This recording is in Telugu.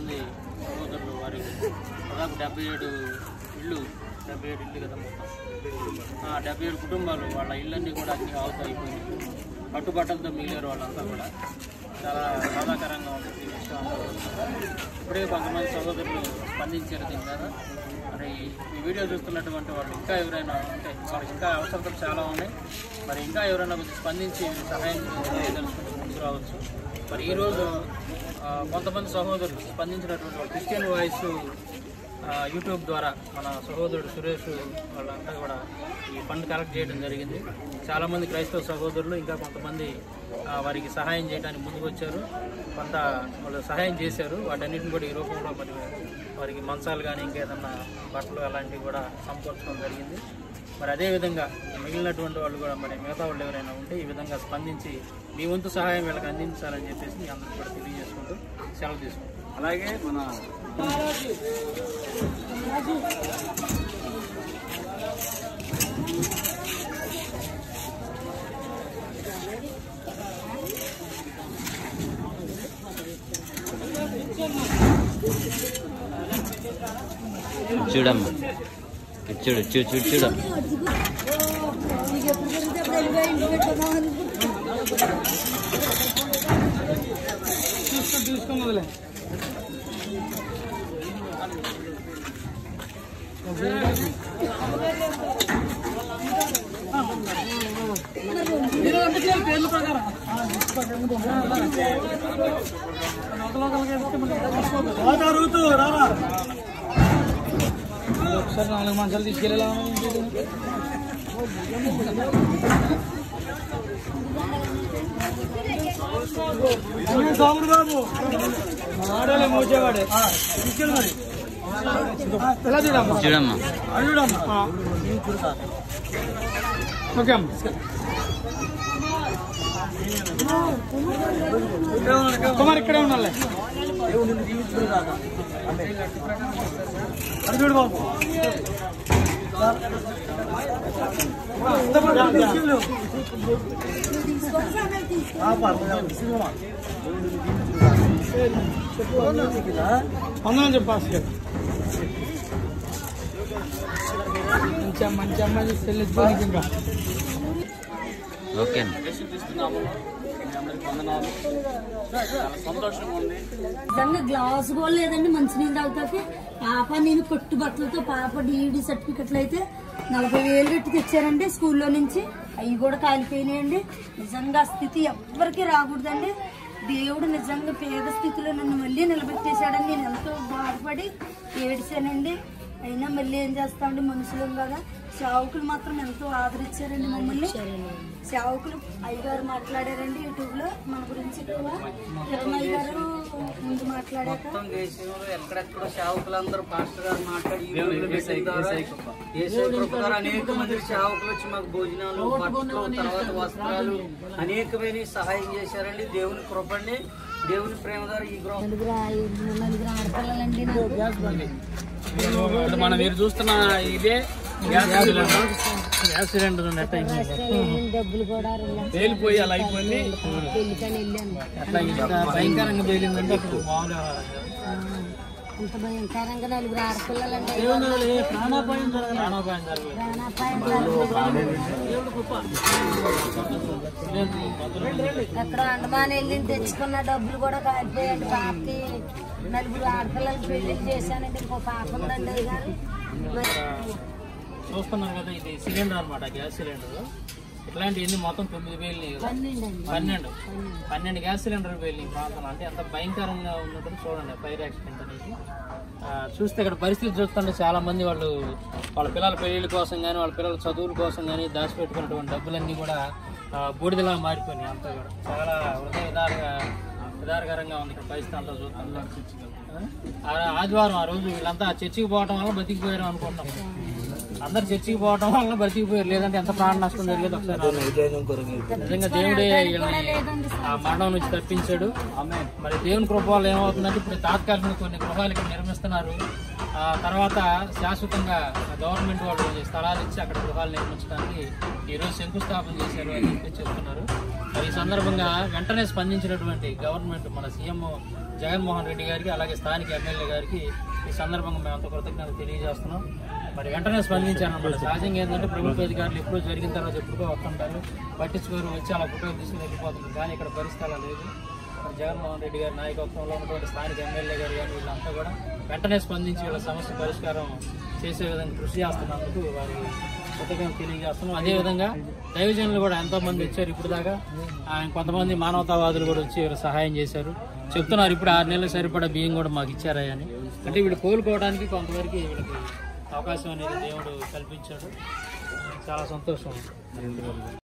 మంది సహోదరులు వారి దాదాపు డెబ్బై ఏడు ఇళ్ళు డెబ్బై ఏడు ఇల్లు కదా మొత్తం ఆ, డెబ్బై ఏడు కుటుంబాలు వాళ్ళ ఇళ్ళన్నీ కూడా అన్ని ఆవుతా అయిపోయింది పట్టుబట్టలతో మిగిలారు వాళ్ళంతా కూడా చాలా బాధాకరంగా ఉంది ఈ విషయం అంతా కూడా. ఇప్పుడే కొంతమంది సహోదరులు స్పందించారు దీని మీద మరి ఈ వీడియో చూస్తున్నటువంటి వాళ్ళు ఇంకా ఎవరైనా ఉంటే వాళ్ళకి ఇంకా అవసరాలు చాలా ఉన్నాయి మరి ఇంకా ఎవరైనా కొంచెం స్పందించి సహాయం చేయదలుచుకుంటే ముందుకు రావచ్చు మరి ఈరోజు ఆ, కొంతమంది సహోదరులు స్పందించినటువంటి వాళ్ళు క్రిస్టియన్ వాయిస్ ఆ, యూట్యూబ్ ద్వారా మన సహోదరుడు సురేష్ వాళ్ళంతా కూడా ఈ ఫండ్ కలెక్ట్ చేయడం జరిగింది చాలామంది క్రైస్తవ సహోదరులు ఇంకా కొంతమంది ఆ, వారికి సహాయం చేయడానికి ముందుకు వచ్చారు కొంత వాళ్ళు సహాయం చేశారు వాటన్నిటిని కూడా ఈ రూపంలో మరి వారికి మంచాలు కానీ ఇంకేదన్నా బట్టలు అలాంటివి కూడా సమకూర్చడం జరిగింది మరి అదేవిధంగా మిగిలినటువంటి వాళ్ళు కూడా మరి మిగతా వాళ్ళు ఎవరైనా ఉంటే ఈ విధంగా స్పందించి మీ వంతు సహాయం వీళ్ళకి అందించాలని చెప్పేసి మీ అందరికీ కూడా తెలియజేసుకుంటూ సెలవు తీసుకుంటాం అలాగే మన చూడమ్మా ఇటు చూడు చూడు చూడు చూడు మీకు ఎప్పుడు జరిగితే అప్పుడు వెళ్ళిపోయి ఇంటికి పెట్టుకుందాం అనుకుంటున్నాను. ఒకసారి నాలుగు మంచాలు తీసుకెళ్ళేలా సాముడు బాబు ఆడలే మోచేవాడే ఎలా చూడమ్మా చూడమ్మా అయ్యుడమ్మా ఓకే అమ్మా కుమార్ ఇక్కడే ఉండాలి అది చూడు బాబు వందనం చెప్పాలి మంచి మంచి అమ్మాయి చెల్లించుకోనికి ఇంకా ఓకే అన్న యేసుక్రీస్తునామములో మీ అందరికీ వందనాలు చాలా సంతోషంగా ఉంది నిజంగా గ్లాస్ కూడా లేదండి మంచినీళ్ళు తాగుతాకి పాప నేను పట్టు బట్టలతో పాప డిఈడి సర్టిఫికెట్లు అయితే నలభై వేలు పెట్టి తెచ్చారండి స్కూల్లో నుంచి అవి కూడా కాలిపోయినాయండి నిజంగా ఆ స్థితి ఎవ్వరికి రాకూడదండి దేవుడు నిజంగా పేద స్థితిలో నన్ను మళ్ళీ నిలబెట్టేశాడని నేను ఎంతో బాధపడి ఏడిచానండి అయినా మళ్ళీ ఏం చేస్తామండి మనుషులం కదా సేవకులు మాత్రం ఎంతో ఆదరించారండి మమ్మల్ని సేవకులు అయ్యగారు మాట్లాడారండి యూట్యూబ్ లో మన గురించి ఎక్కువ కిరణ్ గారు ముందు మాట్లాడాక మొత్తం దేశంలో ఎక్కడెక్కడ సేవకులందరూ పాస్టర్ గారు మాట్లాడి యూట్యూబ్లో పెట్టిన ద్వారా యేసు కృప ద్వారా అనేక మంది సేవకులు వచ్చి మాకు భోజనాలు బట్టలు తర్వాత వస్త్రాలు అనేకమైన సహాయం చేశారండి దేవుని కృపండి దేవుని ప్రేమ ద్వారా ఈ గృహం నలుగురు ఆ- నలుగురు ఆడపిల్లలండి నాకు ఇప్పుడు మనం మీరు చూస్తున్న ఇదే gas cylinder gas cylinder net వెళ్ళిన డబ్బులు కూడా రిలాక్స్ పేలిపోయి అలా అయిపోయింది పెళ్లికని వెళ్ళాను అట్లా ఇంత భయంకరంగా పేలిందంటే అప్పుడు మామూలుగా ఆ, అంత భయంకరంగా నలుగురు ఆడపిల్లలండి ప్రాణాపాయం జరగలేదు ప్రాణాపాయం జరగలేదు. ఎక్కడ అండమాన్ వెళ్ళి తెచ్చుకున్న డబ్బులు కూడా కాలిపోయాయండి పాపకి నలుగురు ఆడపిల్లలకి పెళ్లి చేశానండి ఇంకో పాప ఉందండి అది గారు మరి చూస్తున్నాం కదా ఇది సిలిండర్ అన్నమాట గ్యాస్ సిలిండర్ ఇట్లాంటి ఎన్ని మొత్తం తొమ్మిది వేలు పన్నెండు అండి పన్నెండు పన్నెండు గ్యాస్ సిలిండర్ వేలు ఈ ప్రాంతంలో అంటే ఎంత భయంకరంగా ఉన్నట్టు చూడండి ఫైర్ యాక్సిడెంట్ అనేది ఆ, చూస్తే ఇక్కడ పరిస్థితి చూస్తుంటే చాలా మంది వాళ్ళు వాళ్ళ పిల్లల పెళ్లిళ్ళ కోసం కానీ వాళ్ళ పిల్లల చదువుల కోసం కానీ దాచిపెట్టుకున్నటువంటి డబ్బులన్నీ కూడా ఆ, బూడిదలా మారిపోయినాయి అంతా కూడా చాలా హృదయ విధాలుగా విధారకరంగా ఉంది ఇక్కడ పరిస్థితి అంతా చూస్తాం ఆ, ఆదివారం ఆ రోజు వీళ్ళంతా చర్చికి పోవడం వల్ల బతికిపోయారు అనుకుంటాం అందరు చర్చికి పోవడం వల్ల బ్రతికిపోయారు లేదంటే ఎంత ప్రాణ నష్టం జరిగేది ఒకసారి ఆలోచించండి. నిజంగా దేవుడే వీళ్ళని ఆ మరణం నుంచి తప్పించాడు మరి దేవుని కృప వల్ల ఏమవుతుందంటే ఇప్పుడు తాత్కాలికంగా కొన్ని గృహాలు ఇక్కడ నిర్మిస్తున్నారు ఆ తర్వాత శాశ్వతంగా గవర్నమెంట్ వాళ్ళు ఈ స్థలాలు ఇచ్చి అక్కడ గృహాలు నిర్మించడానికి ఈ రోజు శంకుస్థాపన చేశారు అని చెప్పి చెప్తున్నారు మరి ఈ సందర్భంగా వెంటనే స్పందించినటువంటి గవర్నమెంట్ మన సీఎం జగన్మోహన్ రెడ్డి గారికి అలాగే స్థానిక ఎమ్మెల్యే గారికి ఈ సందర్భంగా మేము అంత కృతజ్ఞతలు తెలియజేస్తున్నాం మరి వెంటనే స్పందించాను అన్నమాట సహజంగా ఏంటంటే ప్రభుత్వ అధికారులు ఎప్పుడో జరిగిన తర్వాత ఎప్పుడో వస్తుంటారు పట్టించుకోరు వచ్చి అలా ఫోటోలు తీసుకుని వెళ్ళిపోతున్నారు కానీ ఇక్కడ పరిస్థితి అలా లేదు మరి జగన్మోహన్ రెడ్డి గారి నాయకత్వంలో ఉన్నటువంటి స్థానిక ఎమ్మెల్యే గారు కానీ వీళ్ళంతా కూడా వెంటనే స్పందించి వీళ్ళ సమస్య పరిష్కారం చేసే విధంగా కృషి చేస్తున్నందుకు వారికి కృతజ్ఞత తెలియజేస్తున్నాం అదేవిధంగా దైవజనులు కూడా ఎంతో మంది వచ్చారు ఇప్పుడు దాకా ఆయన కొంతమంది మానవతావాదులు కూడా వచ్చి వీళ్ళు సహాయం చేశారు చెప్తున్నారు ఇప్పుడు ఆరు నెలలు సరిపడా బియ్యం కూడా మాకు ఇచ్చారా అని అంటే వీళ్ళు కోలుకోవడానికి కొంతవరకు వీళ్ళకి అవకాశం అనేది దేవుడు కల్పించాడు చాలా సంతోషం